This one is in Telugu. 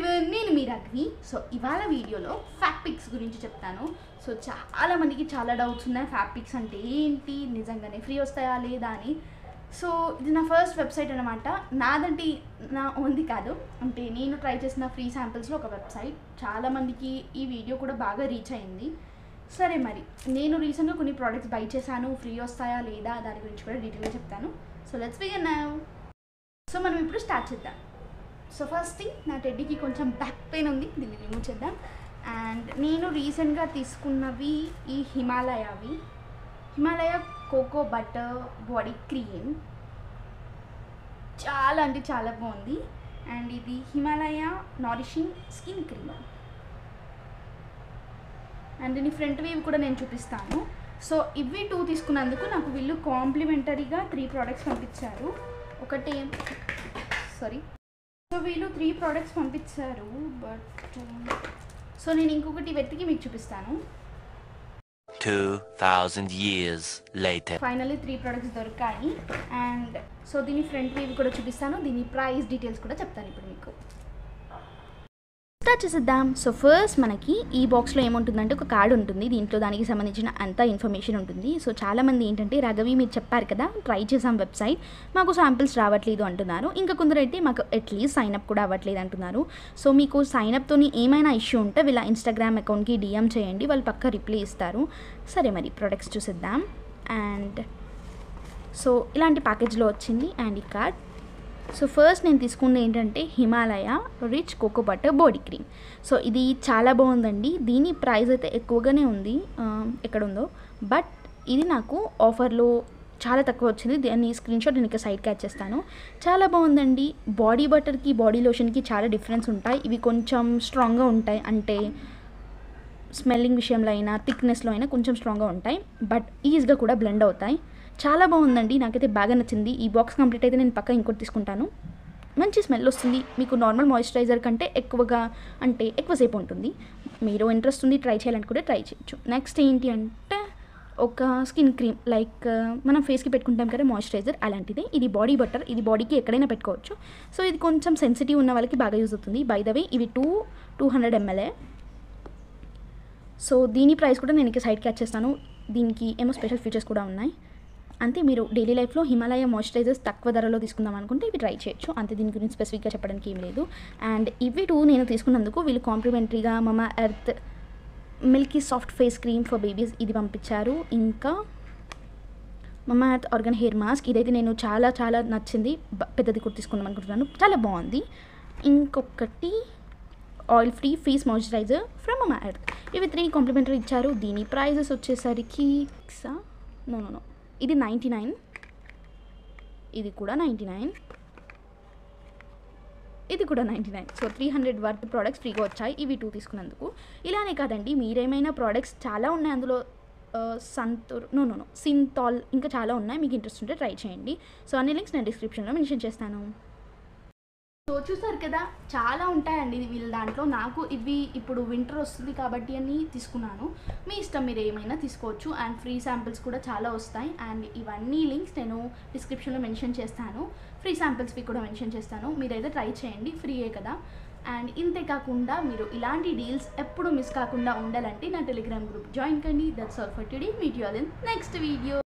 నేను మీ రఘ్వి సో ఇవాళ వీడియోలో ఫ్యాక్ పిక్స్ గురించి చెప్తాను సో చాలా మందికి చాలా డౌట్స్ ఉన్నాయి ఫ్యాక్ పిక్స్ అంటే ఏంటి నిజంగానే ఫ్రీ వస్తాయా లేదా అని సో ఇది నా ఫస్ట్ వెబ్సైట్ అనమాట నాదంటే నా ఓన్ది కాదు అంటే నేను ట్రై చేసిన ఫ్రీ శాంపిల్స్లో ఒక వెబ్సైట్ చాలా మందికి ఈ వీడియో కూడా బాగా రీచ్ అయింది సరే మరి నేను రీసెంట్గా కొన్ని ప్రోడక్ట్స్ బై చేశాను ఫ్రీ వస్తాయా లేదా దాని గురించి కూడా డీటెయిల్గా చెప్తాను so let's begin now so మనం ఇప్పుడు స్టార్ట్ చేద్దాం సో ఫస్ట్ థింగ్ నా టెడ్డీకి కొంచెం బ్యాక్ పెయిన్ ఉంది దీన్ని రిమూవ్ చేద్దాం అండ్ నేను రీసెంట్గా తీసుకున్నవి ఈ హిమాలయవి Himalaya cocoa butter body cream చాలా అంటే చాలా బాగుంది అండ్ ఇది Himalaya nourishing skin cream and దీని ఫ్రంట్ వేవ్ కూడా నేను చూపిస్తాను సో ఇవి టూ తీసుకున్నందుకు నాకు వీళ్ళు కాంప్లిమెంటరీగా త్రీ ప్రోడక్ట్స్ పంపించారు ఒకటి సారీ సో వీళ్ళు త్రీ ప్రోడక్ట్స్ పంపించారు బట్ సో నేను ఇంకొకటి వెతికి మీకు చూపిస్తాను 2000 years later. Finally three products దొరికాయి అండ్ సో దీని ఫ్రంట్ వేవ్ కూడా చూపిస్తాను దీని ప్రైస్ డీటెయిల్స్ కూడా చెప్తాను ఇప్పుడు మీకు స్టార్ట్ చేసేద్దాం సో ఫస్ట్ మనకి ఈ బాక్స్లో ఏముంటుందంటే ఒక కార్డు ఉంటుంది దీంట్లో దానికి సంబంధించిన అంత ఇన్ఫర్మేషన్ ఉంటుంది సో చాలామంది ఏంటంటే రఘవి మీరు చెప్పారు కదా ట్రై చేసాం వెబ్సైట్ మాకు శాంపిల్స్ రావట్లేదు అంటున్నారు ఇంకా కొందరు అయితే మాకు అట్లీస్ట్ సైన్అప్ కూడా అవ్వట్లేదు అంటున్నారు సో మీకు సైన్అప్తోని ఏమైనా ఇష్యూ ఉంటే వీళ్ళ ఇన్స్టాగ్రామ్ అకౌంట్కి డిఎం చేయండి వాళ్ళు పక్క రిప్లై ఇస్తారు సరే మరి ప్రొడక్ట్స్ చూసేద్దాం అండ్ సో ఇలాంటి ప్యాకేజ్లో వచ్చింది అండ్ ఈ కార్డ్ సో ఫస్ట్ నేను తీసుకుంది ఏంటంటే Himalaya rich cocoa butter body cream so ఇది చాలా బాగుందండి దీని ప్రైస్ అయితే ఎక్కువగానే ఉంది ఆ, ఎక్కడ ఉందో బట్ ఇది నాకు ఆఫర్లో చాలా తక్కువ వచ్చింది దాన్ని స్క్రీన్ షాట్ నేను సైడ్ క్యాచ్ చేస్తాను చాలా బాగుందండి బాడీ బటర్కి బాడీ లోషన్కి చాలా డిఫరెన్స్ ఉంటాయి ఇవి కొంచెం స్ట్రాంగ్గా ఉంటాయి అంటే స్మెల్లింగ్ విషయంలో అయినా థిక్నెస్లో అయినా కొంచెం స్ట్రాంగ్గా ఉంటాయి బట్ ఈజీగా కూడా బ్లెండ్ అవుతాయి చాలా బాగుందండి నాకైతే బాగా నచ్చింది ఈ బాక్స్ కంప్లీట్ అయితే నేను పక్క ఇంకోటి తీసుకుంటాను మంచి స్మెల్ వస్తుంది మీకు నార్మల్ మాయిశ్చరైజర్ కంటే ఎక్కువగా అంటే ఎక్కువసేపు ఉంటుంది మీరు ఇంట్రెస్ట్ ఉంది ట్రై చేయాలనుకుంటే ట్రై చేయొచ్చు నెక్స్ట్ ఏంటి అంటే ఒక స్కిన్ క్రీమ్ లైక్ మనం ఫేస్కి పెట్టుకుంటాం కదా మాయిశ్చరైజర్ అలాంటిది ఇది బాడీ బటర్ ఇది బాడీకి ఎక్కడైనా పెట్టుకోవచ్చు సో ఇది కొంచెం సెన్సిటివ్ ఉన్న వాళ్ళకి బాగా యూజ్ అవుతుంది బై ద వే ఇవి two two hundred ML so దీని ప్రైస్ కూడా నేను ఇక సైడ్ క్యాచ్ చేస్తాను దీనికి ఏమో స్పెషల్ ఫీచర్స్ కూడా ఉన్నాయి అంతే మీరు డైలీ లైఫ్లో హిమాలయ మాయిశ్చరైజర్స్ తక్కువ ధరలో తీసుకుందాం అనుకుంటే ఇవి ట్రై చేయొచ్చు అంతే దీని గురించి స్పెసిఫిక్గా చెప్పడానికి ఏం లేదు అండ్ ఇవి టూ నేను తీసుకున్నందుకు వీళ్ళు కాంప్లిమెంటరీగా Mamaearth milky soft face cream for babies ఇది పంపించారు ఇంకా మమ ఎర్త్ ఆర్గన్ హెయిర్ మాస్క్ ఇదైతే నేను చాలా చాలా నచ్చింది బ- పెద్దది కూడా తీసుకుందాం అనుకుంటున్నాను చాలా బాగుంది ఇంకొకటి oil free face moisturiser from Mamaearth ఇవి త్రీ కాంప్లిమెంటరీ ఇచ్చారు దీని ప్రైజెస్ వచ్చేసరికి నో నో నో ఇది నైంటీ నైన్ ఇది కూడా నైంటీ నైన్ ఇది కూడా ninety nine so three hundred worth products ఫ్రీగా వచ్చాయి ఇవి టూ తీసుకున్నందుకు ఇలానే కాదండి మీరేమైనా ప్రోడక్ట్స్ చాలా ఉన్నాయి అందులో ఆ, Santoor no no no Cinthol ఇంకా చాలా ఉన్నాయి మీకు ఇంట్రెస్ట్ ఉంటే ట్రై చేయండి సో అన్ని లింక్స్ నేను డిస్క్రిప్షన్లో మెన్షన్ చేస్తాను సో చూసారు కదా చాలా ఉంటాయండి ఇది వీళ్ళ దాంట్లో నాకు ఇవి ఇప్పుడు వింటర్ వస్తుంది కాబట్టి అని తీసుకున్నాను మీ ఇష్టం మీరు ఏమైనా తీసుకోవచ్చు అండ్ ఫ్రీ శాంపిల్స్ కూడా చాలా వస్తాయి అండ్ ఇవన్నీ లింక్స్ నేను డిస్క్రిప్షన్లో మెన్షన్ చేస్తాను ఫ్రీ శాంపిల్స్వి కూడా మెన్షన్ చేస్తాను మీరైతే ట్రై చేయండి ఫ్రీయే కదా అండ్ ఇంతే కాకుండా మీరు ఇలాంటి డీల్స్ ఎప్పుడు మిస్ కాకుండా ఉండాలంటే నా టెలిగ్రామ్ గ్రూప్ జాయిన్ కండి that's all for today meet you all in next video